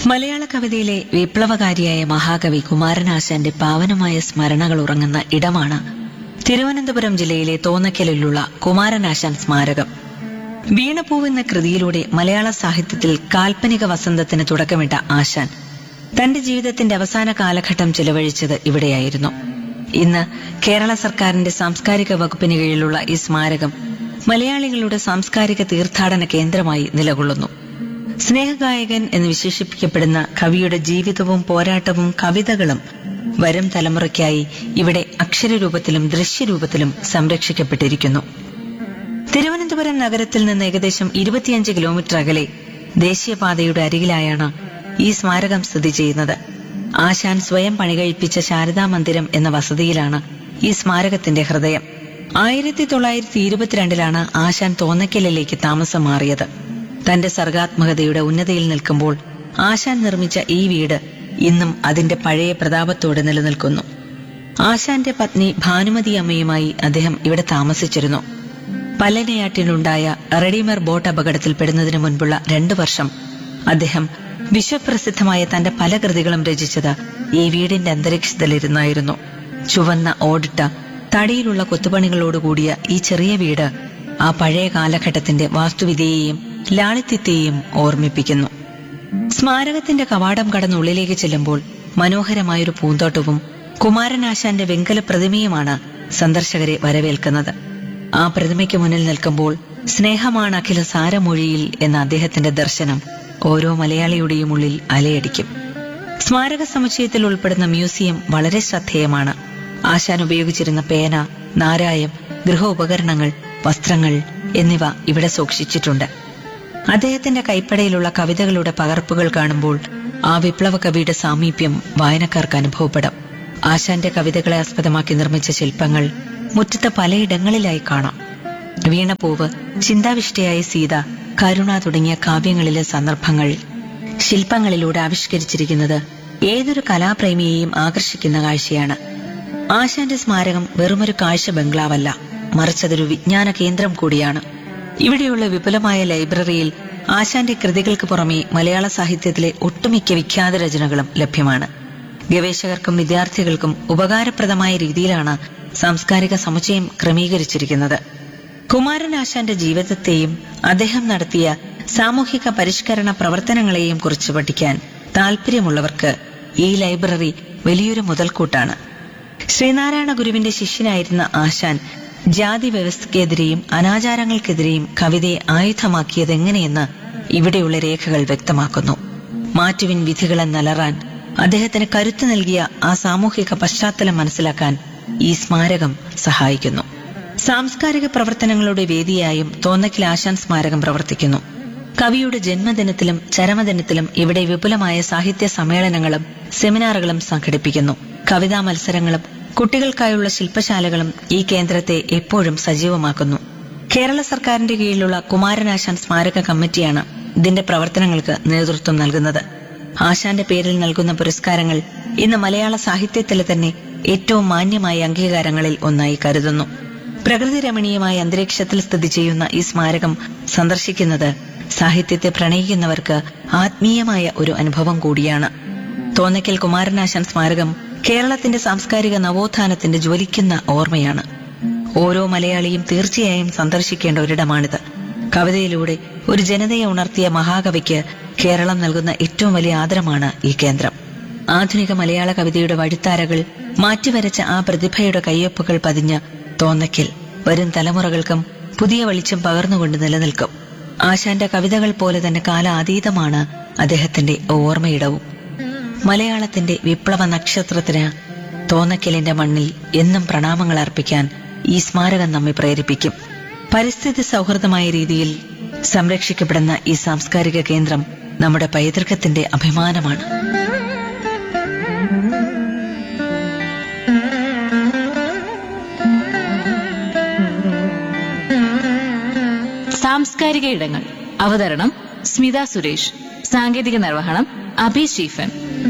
മലയാള കവിതയിലെ വിപ്ലവകാരിയായ മഹാകവി കുമാരനാശാന്റെ പാവനമായ സ്മരണകൾ ഉറങ്ങുന്ന ഇടമാണ് തിരുവനന്തപുരം ജില്ലയിലെ തോന്നക്കലിലുള്ള കുമാരനാശാൻ സ്മാരകം വീണപ്പൂവ് എന്ന കൃതിയിലൂടെ മലയാള സാഹിത്യത്തിൽ കാൽപ്പനിക വസന്തത്തിന് തുടക്കമിട്ട ആശാൻ തന്റെ ജീവിതത്തിന്റെ അവസാന കാലഘട്ടം ചെലവഴിച്ചത് ഇവിടെയായിരുന്നു ഇന്ന് കേരള സർക്കാരിന്റെ സാംസ്കാരിക വകുപ്പിന് കീഴിലുള്ള ഈ സ്മാരകം മലയാളികളുടെ സാംസ്കാരിക തീർത്ഥാടന കേന്ദ്രമായി നിലകൊള്ളുന്നു സ്നേഹഗായകൻ എന്ന് വിശേഷിപ്പിക്കപ്പെടുന്ന കവിയുടെ ജീവിതവും പോരാട്ടവും കവിതകളും വരും തലമുറയ്ക്കായി ഇവിടെ അക്ഷരരൂപത്തിലും ദൃശ്യരൂപത്തിലും സംരക്ഷിക്കപ്പെട്ടിരിക്കുന്നു തിരുവനന്തപുരം നഗരത്തിൽ നിന്ന് ഏകദേശം ഇരുപത്തിയഞ്ച് കിലോമീറ്റർ അകലെ ദേശീയപാതയുടെ അരികിലായാണ് ഈ സ്മാരകം സ്ഥിതി ചെയ്യുന്നത് ആശാൻ സ്വയം പണികഴിപ്പിച്ച ശാരദാ മന്ദിരം എന്ന വസതിയിലാണ് ഈ സ്മാരകത്തിന്റെ ഹൃദയം ആയിരത്തി തൊള്ളായിരത്തി ഇരുപത്തിരണ്ടിലാണ് ആശാൻ തോന്നക്കലിലേക്ക് താമസം മാറിയത് തന്റെ സർഗാത്മകതയുടെ ഉന്നതിയിൽ നിൽക്കുമ്പോൾ ആശാൻ നിർമ്മിച്ച ഈ വീട് ഇന്നും അതിന്റെ പഴയ പ്രതാപത്തോടെ നിലനിൽക്കുന്നു ആശാന്റെ പത്നി ഭാനുമതി അമ്മയുമായി അദ്ദേഹം ഇവിടെ താമസിച്ചിരുന്നു പല്ലനയാറ്റിനുണ്ടായ റെഡിമർ ബോട്ട് അപകടത്തിൽപ്പെടുന്നതിന് മുൻപുള്ള രണ്ടു വർഷം അദ്ദേഹം വിശ്വപ്രസിദ്ധമായ തന്റെ പല കൃതികളും രചിച്ചത് ഈ വീടിന്റെ അന്തരീക്ഷത്തിലിരുന്നായിരുന്നു ചുവന്ന ഓടിട്ട തടിയിലുള്ള കൊത്തുപണികളോടുകൂടിയ ഈ ചെറിയ വീട് ആ പഴയ കാലഘട്ടത്തിന്റെ വാസ്തുവിദ്യയെയും ലാളിത്യത്തെയും ഓർമ്മിപ്പിക്കുന്നു സ്മാരകത്തിന്റെ കവാടം കടന്ന് ഉള്ളിലേക്ക് ചെല്ലുമ്പോൾ മനോഹരമായൊരു പൂന്തോട്ടവും കുമാരനാശാന്റെ വെങ്കല പ്രതിമയുമാണ് സന്ദർശകരെ വരവേൽക്കുന്നത് ആ പ്രതിമയ്ക്ക് മുന്നിൽ നിൽക്കുമ്പോൾ സ്നേഹമാണ് അഖില സാരമൊഴിയിൽ എന്ന അദ്ദേഹത്തിന്റെ ദർശനം ഓരോ മലയാളിയുടെയും ഉള്ളിൽ അലയടിക്കും സ്മാരക സമുച്ചയത്തിൽ ഉൾപ്പെടുന്ന മ്യൂസിയം വളരെ ശ്രദ്ധേയമാണ് ആശാൻ ഉപയോഗിച്ചിരുന്ന പേന നാരായം ഗൃഹോപകരണങ്ങൾ വസ്ത്രങ്ങൾ എന്നിവ ഇവിടെ സൂക്ഷിച്ചിട്ടുണ്ട് അദ്ദേഹത്തിന്റെ കൈപ്പടയിലുള്ള കവിതകളുടെ പകർപ്പുകൾ കാണുമ്പോൾ ആ വിപ്ലവ കവിയുടെ സാമീപ്യം വായനക്കാർക്ക് അനുഭവപ്പെടും ആശാന്റെ കവിതകളെ ആസ്പദമാക്കി നിർമ്മിച്ച ശില്പങ്ങൾ മുറ്റത്ത് പലയിടങ്ങളിലായി കാണാം വീണപ്പൂവ് ചിന്താവിഷ്ടയായ സീത കരുണ തുടങ്ങിയ കാവ്യങ്ങളിലെ സന്ദർഭങ്ങൾ ശില്പങ്ങളിലൂടെ ആവിഷ്കരിച്ചിരിക്കുന്നത് ഏതൊരു കലാപ്രേമിയെയും ആകർഷിക്കുന്ന കാഴ്ചയാണ് ആശാന്റെ സ്മാരകം വെറുമൊരു കാഴ്ച ബംഗ്ലാവല്ല മറിച്ചതൊരു വിജ്ഞാന കേന്ദ്രം കൂടിയാണ് ഇവിടെയുള്ള വിപുലമായ ലൈബ്രറിയിൽ ആശാന്റെ കൃതികൾക്ക് പുറമെ മലയാള സാഹിത്യത്തിലെ ഒട്ടുമിക്ക വിഖ്യാത രചനകളും ലഭ്യമാണ് ഗവേഷകർക്കും വിദ്യാർത്ഥികൾക്കും ഉപകാരപ്രദമായ രീതിയിലാണ് സാംസ്കാരിക സമുച്ചയം ക്രമീകരിച്ചിരിക്കുന്നത് കുമാരനാശാന്റെ ജീവിതത്തെയും അദ്ദേഹം നടത്തിയ സാമൂഹിക പരിഷ്കരണ പ്രവർത്തനങ്ങളെയും കുറിച്ച് പഠിക്കാൻ താല്പര്യമുള്ളവർക്ക് ഈ ലൈബ്രറി വലിയൊരു മുതൽക്കൂട്ടാണ് ശ്രീനാരായണ ഗുരുവിന്റെ ശിഷ്യനായിരുന്ന ആശാൻ ജാതി വ്യവസ്ഥയ്ക്കെതിരെയും അനാചാരങ്ങൾക്കെതിരെയും കവിതയെ ആയുധമാക്കിയതെങ്ങനെയെന്ന് ഇവിടെയുള്ള രേഖകൾ വ്യക്തമാക്കുന്നു മാറ്റുവിൻ വിധികളെ നലറാൻ അദ്ദേഹത്തിന് കരുത്തു നൽകിയ ആ സാമൂഹിക പശ്ചാത്തലം മനസ്സിലാക്കാൻ ഈ സ്മാരകം സഹായിക്കുന്നു സാംസ്കാരിക പ്രവർത്തനങ്ങളുടെ വേദിയായും തോന്നക്കിൽ ആശാൻ സ്മാരകം പ്രവർത്തിക്കുന്നു കവിയുടെ ജന്മദിനത്തിലും ചരമദിനത്തിലും ഇവിടെ വിപുലമായ സാഹിത്യ സമ്മേളനങ്ങളും സെമിനാറുകളും സംഘടിപ്പിക്കുന്നു കവിതാ മത്സരങ്ങളും കുട്ടികൾക്കായുള്ള ശില്പശാലകളും ഈ കേന്ദ്രത്തെ എപ്പോഴും സജീവമാക്കുന്നു കേരള സർക്കാരിന്റെ കീഴിലുള്ള കുമാരനാശാൻ സ്മാരക കമ്മിറ്റിയാണ് ഇതിന്റെ പ്രവർത്തനങ്ങൾക്ക് നേതൃത്വം നൽകുന്നത് ആശാന്റെ പേരിൽ നൽകുന്ന പുരസ്കാരങ്ങൾ ഇന്ന് മലയാള സാഹിത്യത്തിലെ തന്നെ ഏറ്റവും മാന്യമായ അംഗീകാരങ്ങളിൽ ഒന്നായി കരുതുന്നു പ്രകൃതി രമണീയമായ അന്തരീക്ഷത്തിൽ സ്ഥിതി ചെയ്യുന്ന ഈ സ്മാരകം സന്ദർശിക്കുന്നത് സാഹിത്യത്തെ പ്രണയിക്കുന്നവർക്ക് ആത്മീയമായ ഒരു അനുഭവം കൂടിയാണ് തോന്നയ്ക്കൽ കുമാരനാശാൻ സ്മാരകം കേരളത്തിന്റെ സാംസ്കാരിക നവോത്ഥാനത്തിന്റെ ജ്വലിക്കുന്ന ഓർമ്മയാണ് ഓരോ മലയാളിയും തീർച്ചയായും സന്ദർശിക്കേണ്ട ഒരിടമാണിത് കവിതയിലൂടെ ഒരു ജനതയെ ഉണർത്തിയ മഹാകവിക്ക് കേരളം നൽകുന്ന ഏറ്റവും വലിയ ആദരമാണ് ഈ കേന്ദ്രം ആധുനിക മലയാള കവിതയുടെ വഴിത്താരകൾ മാറ്റിവരച്ച ആ പ്രതിഭയുടെ കയ്യൊപ്പുകൾ പതിഞ്ഞ തോന്നയ്ക്കൽ വരും തലമുറകൾക്കും പുതിയ വെളിച്ചം പകർന്നുകൊണ്ട് നിലനിൽക്കും ആശാന്റെ കവിതകൾ പോലെ തന്നെ കാലാതീതമാണ് അദ്ദേഹത്തിന്റെ ഓർമ്മയിടവും മലയാളത്തിന്റെ വിപ്ലവ നക്ഷത്രത്തിന് തോന്നക്കലിന്റെ മണ്ണിൽ എന്നും പ്രണാമങ്ങൾ അർപ്പിക്കാൻ ഈ സ്മാരകം നമ്മെ പ്രേരിപ്പിക്കും പരിസ്ഥിതി സൗഹൃദമായ രീതിയിൽ സംരക്ഷിക്കപ്പെടുന്ന ഈ സാംസ്കാരിക കേന്ദ്രം നമ്മുടെ പൈതൃകത്തിന്റെ അഭിമാനമാണ് സാംസ്കാരിക ഇടങ്ങൾ അവതരണം സ്മിത സുരേഷ് സാങ്കേതിക നിർവഹണം അഭി സ്റ്റീഫൻ